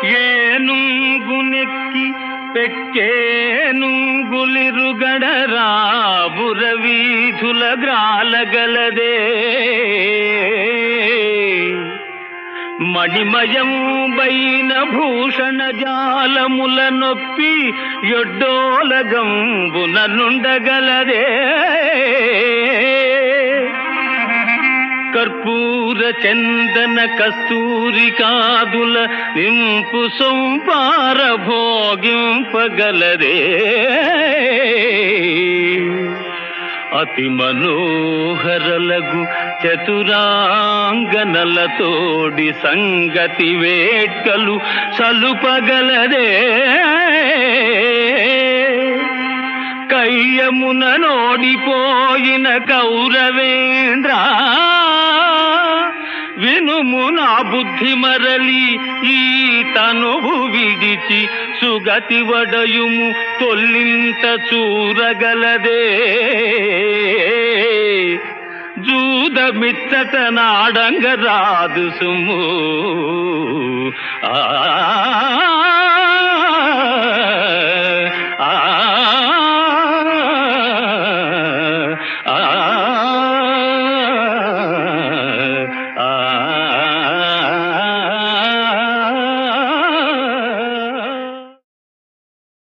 ఏనుంగునెక్కి పెక్కేనుంగులిరుగడరా బురవీధుల గ్రాలగలదే మణిమయంబైన భూషణ జాలముల నొప్పి ఎడ్డోలగంబున నుండగలదే కర్పూర చందన కస్తూరి కాదుల నింపు సొంపార భోగింపగలదే అతి మనోహరలగు చతురాంగనలతోడి సంగతి వేట్కలు సలుపగలదే కయ్యమున నోడిపోయిన కౌరవేంద్ర వినుము నా బుద్ధి మరలి ఈ తనువు విడిచి సుగతి వడయుము తొల్లింత చూరగలదే జూద మిచ్చట నాడంగ రాదు సుము